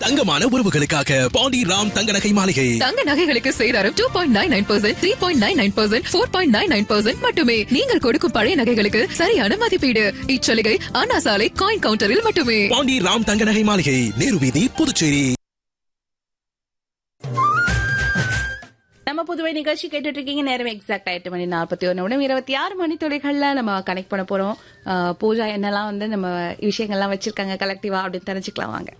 தங்கமான உறவுகளுக்காக பாண்டி ராம் தங்க நகை மாளிகை தங்க நகைகளுக்கு சேதாரம் two point nine nine percent three point nine nine percent four point nine nine percent மட்டுமே நீங்கள் கொடுக்கும் பழைய நகைகளுக்கு சரியான மதிப்பீடு இச்சலுகை அண்ணா சாலை காயின் கவுண்டரில் மட்டுமே பாண்டி ராம் தங்க நகை மாளிகை நேரு வீதி புதுச்சேரி நம்ம புதுவை நிகழ்ச்சி கேட்டுட்டு இருக்கீங்க நேரம் எக்ஸாக்ட் எட்டு மணி நாற்பத்தி ஒன்று நிமிடம் இருபத்தி ஆறு மணி தொலைகள்ல நம்ம கனெக்ட் பண்ண போறோம் அஹ், பூஜா என்னெல்லாம் வந்து நம்ம விஷயங்கள்லாம் வச்சிருக்காங்க கலெக்டிவா அப்படின்னு தெரிஞ்சுக்கலாம் வாங்க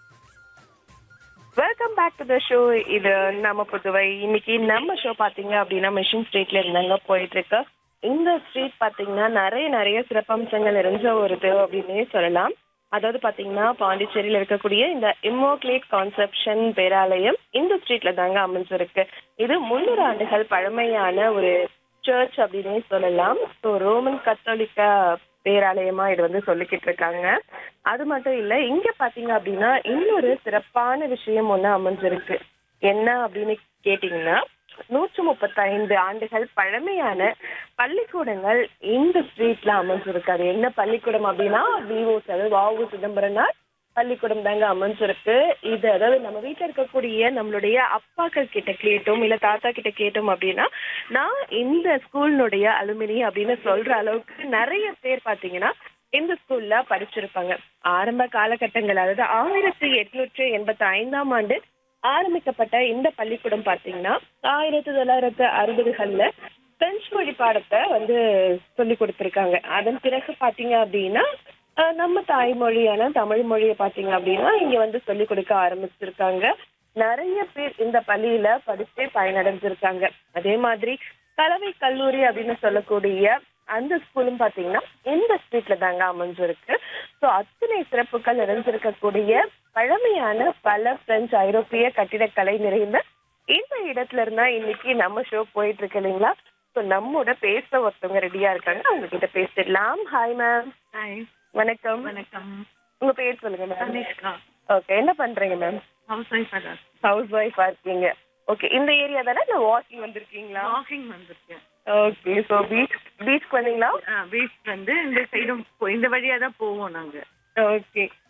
welcome back to the show இது நம்ம புதுவை இன்னைக்கு நம்ம ஷோ பாத்தீங்க அப்படின்னா மிஷின் ஸ்ட்ரீட்ல இருந்தாங்க போயிட்டு இருக்கு இந்த ஸ்ட்ரீட் பாத்தீங்கன்னா நிறைய நிறைய சிறப்பம்சங்கள் நிறைஞ்ச ஒரு இது அப்படின்னே சொல்லலாம் அதாவது பாத்தீங்கன்னா பாண்டிச்சேரியில இருக்கக்கூடிய இந்த இம்மோக்லேட் கான்செப்ஷன் பேராலயம் இந்த ஸ்ட்ரீட்ல தாங்க அமைஞ்சிருக்கு இது முன்னூறு ஆண்டுகள் பழமையான ஒரு சர்ச் அப்படின்னே சொல்லலாம் ஸோ ரோமன் கத்தோலிக்க பேராலயமா இது வந்து சொல்லிக்கிட்டு இருக்காங்க அது மட்டும் இல்ல இங்க பாத்தீங்க அப்படின்னா இன்னொரு சிறப்பான விஷயம் ஒண்ணு அமைஞ்சிருக்கு என்ன அப்படின்னு கேட்டீங்கன்னா நூற்று முப்பத்தைந்து ஆண்டுகள் பழமையான பள்ளிக்கூடங்கள் இந்த ஸ்ட்ரீட்ல அமைஞ்சிருக்கு அது என்ன பள்ளிக்கூடம் அப்படின்னா விவோ அதாவது வாவு சிதம்பரனார் பள்ளிக்கூடம் தாங்க அமைஞ்சிருக்கு இது அதாவது நம்ம வீட்டுல இருக்கக்கூடிய நம்மளுடைய அப்பாக்கள் கிட்ட கேட்டோம் இல்ல தாத்தா கிட்ட கேட்டோம் அப்படின்னா நான் இந்த ஸ்கூலினுடைய அலுமினி அப்படின்னு சொல்ற அளவுக்கு நிறைய பேர் பாத்தீங்கன்னா இந்த ஸ்கூல்ல படிச்சிருப்பாங்க ஆரம்ப காலகட்டங்கள் அதாவது ஆயிரத்தி எட்நூற்றி எண்பத்தி ஐந்தாம் ஆண்டு ஆரம்பிக்கப்பட்ட இந்த பள்ளிக்கூடம் பாத்தீங்கன்னா ஆயிரத்தி தொள்ளாயிரத்து அறுபதுகள்ல பிரெஞ்சு மொழி பாடத்தை வந்து சொல்லி கொடுத்திருக்காங்க அதன் பிறகு பாத்தீங்க அப்படின்னா அஹ், நம்ம தாய்மொழியான தமிழ் மொழியை பாத்தீங்க அப்படின்னா இங்க வந்து சொல்லி கொடுக்க ஆரம்பிச்சிருக்காங்க நிறைய பேர் இந்த பள்ளியில படிச்சே பயனடைஞ்சிருக்காங்க அதே மாதிரி கலவை கல்லூரி அப்படின்னு சொல்லக்கூடிய அந்த ஸ்கூலும் பாத்தீங்கன்னா இந்த ஸ்ட்ரீட்ல தாங்க அமைஞ்சிருக்கு ஸோ அத்தனை சிறப்புகள் நிறைஞ்சிருக்கக்கூடிய பழமையான பல பிரெஞ்சு ஐரோப்பிய கட்டிடக்கலை நிறைந்த இந்த இடத்துல இருந்தா இன்னைக்கு நம்ம ஷோ போயிட்டு இருக்கு இல்லைங்களா ஸோ நம்மோட பேச ஒருத்தவங்க ரெடியா இருக்காங்க அவங்க கிட்ட பேசிடலாம் ஹாய் மேம் ஹாய் வணக்கம் வணக்கம் உங்க பேர் சொல்லுங்க மேம் தனிஷ்கா ஓகே என்ன பண்றீங்க மேம் ஹவுஸ் ஒய்ஃப் அதான் ஹவுஸ் ஒய்ஃபா இருக்கீங்க ஓகே இந்த ஏரியா தானே இல்ல வாக்கிங் வந்திருக்கீங்களா வாக்கிங் வந்திருக்கேன் ஓகே ஸோ பீச் பீச் வந்தீங்களா பீச் வந்து இந்த சைடும் இந்த வழியா தான் போவோம் நாங்க ஓகே